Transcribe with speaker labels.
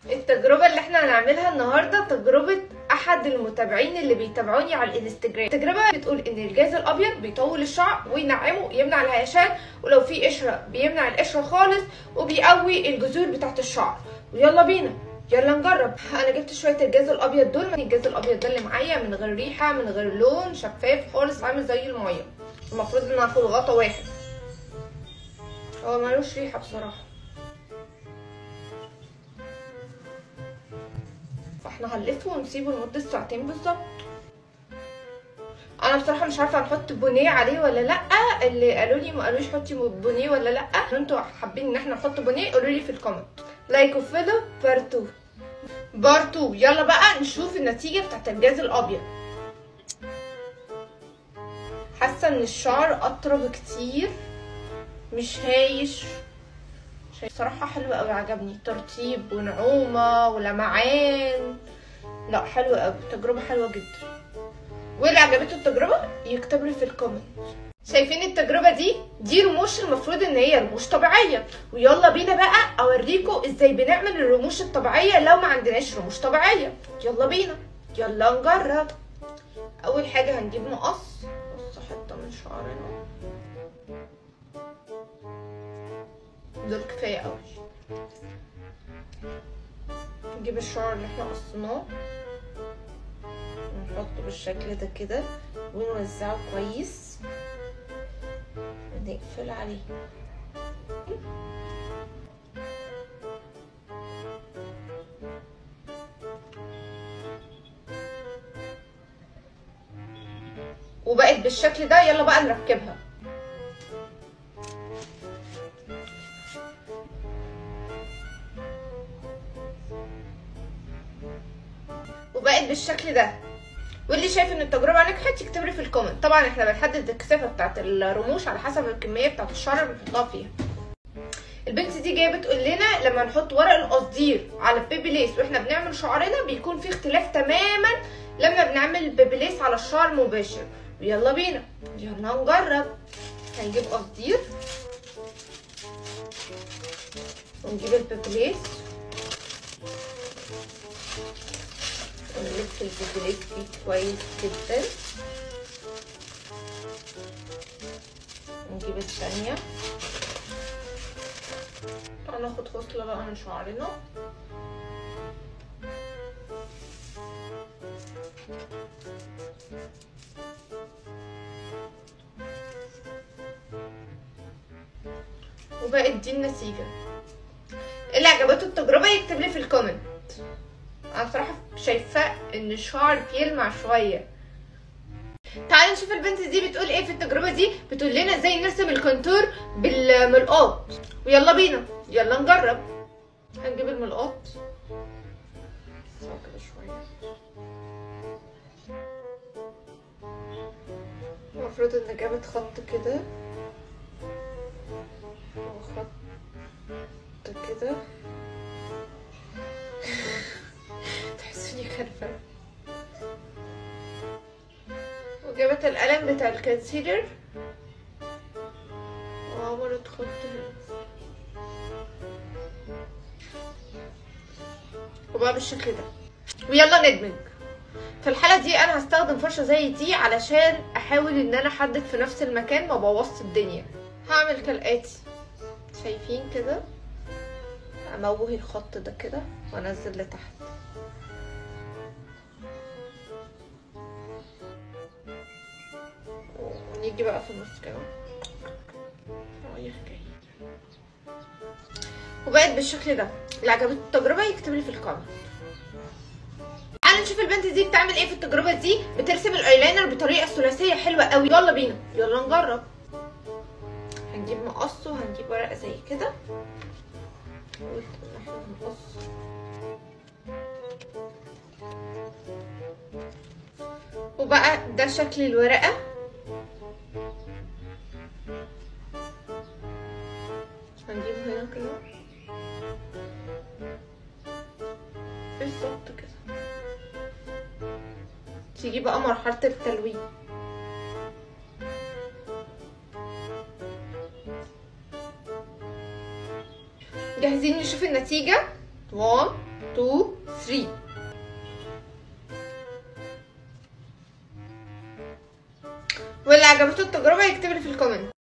Speaker 1: التجربة اللي احنا هنعملها النهاردة تجربة احد المتابعين اللي بيتابعوني على الانستجرام التجربة بتقول ان الجاز الابيض بيطول الشعر وينعمه يمنع الهيشان ولو في قشرة بيمنع القشرة خالص وبيقوي الجذور بتاعت الشعر ويلا بينا يلا نجرب انا جبت شويه الجاز الابيض دول من الجاز الابيض ده اللي معايا من غير ريحه من غير لون شفاف خالص عامل زي الميه المفروض ان اخد غطا واحد هو ملوش ريحه بصراحه فاحنا هنلفه ونسيبه لمده ساعتين بالظبط انا بصراحه مش عارفه هنحط بونيه عليه ولا لا اللي قالوا لي ما قالوش حطي بونيه ولا لا لو انتوا حابين ان احنا نحط بونيه قولوا لي في الكومنت لايك وفولو بارت 2 بارت 2 يلا بقى نشوف النتيجه بتاعت الجاز الابيض حاسه ان الشعر اطرى كتير مش هايش صراحة حلو قوي عجبني ترطيب ونعومة ولمعان لا حلو قوي تجربة حلوة جدا واللي عجبته التجربة يكتب لي في الكومنت شايفين التجربة دي دي رموش المفروض ان هي رموش طبيعية ويلا بينا بقى اوريكم ازاي بنعمل الرموش الطبيعية لو ما عندناش رموش طبيعية يلا بينا يلا نجرب اول حاجة هنجيب مقص بص حتة من شعرنا دول كفاية قوي نجيب الشعر اللي احنا قصيناه ونحطه بالشكل ده كده ونوزعه كويس ونقفل عليه وبقت بالشكل ده يلا بقى نركبها وبقت بالشكل ده واللي شايف ان التجربه نجحت يكتب لي في الكومنت طبعا احنا بنحدد الكثافه بتاعت الرموش على حسب الكميه بتاعت الشعر اللي بنحطها فيها البنت دي جايه بتقول لنا لما نحط ورق القصدير على البيبي ليس واحنا بنعمل شعرنا بيكون في اختلاف تماما لما بنعمل بيبي ليس على الشعر مباشر يلا بينا يلا نجرب هنجيب قصدير ونجيب البيبي ليس ونلف البيبي فيه كويس جدا نجيب الثانية هناخد فصلة بقى من شعرنا وبقت دي النتيجة اللي عجبته التجربة يكتب لي في الكومنت انا بصراحه شايفه ان الشعر بيلمع شويه تعالوا نشوف البنت دي بتقول ايه في التجربه دي بتقول لنا ازاي نرسم الكونتور بالملقاط ويلا بينا يلا نجرب هنجيب الملقاط كده شويه المفروض ان جابت خط كده وخط كده تحسوني خلفة وجابت القلم بتاع الكونسيلر وعملت خط هنا وبقى بالشكل ده ويلا ندمج في الحالة دي انا هستخدم فرشة زي دي علشان احاول ان انا احدد في نفس المكان ما بوظت الدنيا هعمل كالاتي شايفين كده اموه الخط ده كده وانزل لتحت ونيجي بقى في النص كده وبقت بالشكل ده اللي عجبته التجربه يكتب لي في الكومنت تعالوا نشوف البنت دي بتعمل ايه في التجربه دي بترسم الايلاينر بطريقه ثلاثيه حلوه قوي يلا بينا يلا نجرب هنجيب مقص وهنجيب ورقه زي كده قلت ان احنا هنقص وبقى ده شكل الورقه هنجيبه هنا كده بالظبط كده تيجي بقى مرحله التلوين جاهزين نشوف النتيجة 1 2 3 واللي عجبته التجربة يكتب لي في الكومنت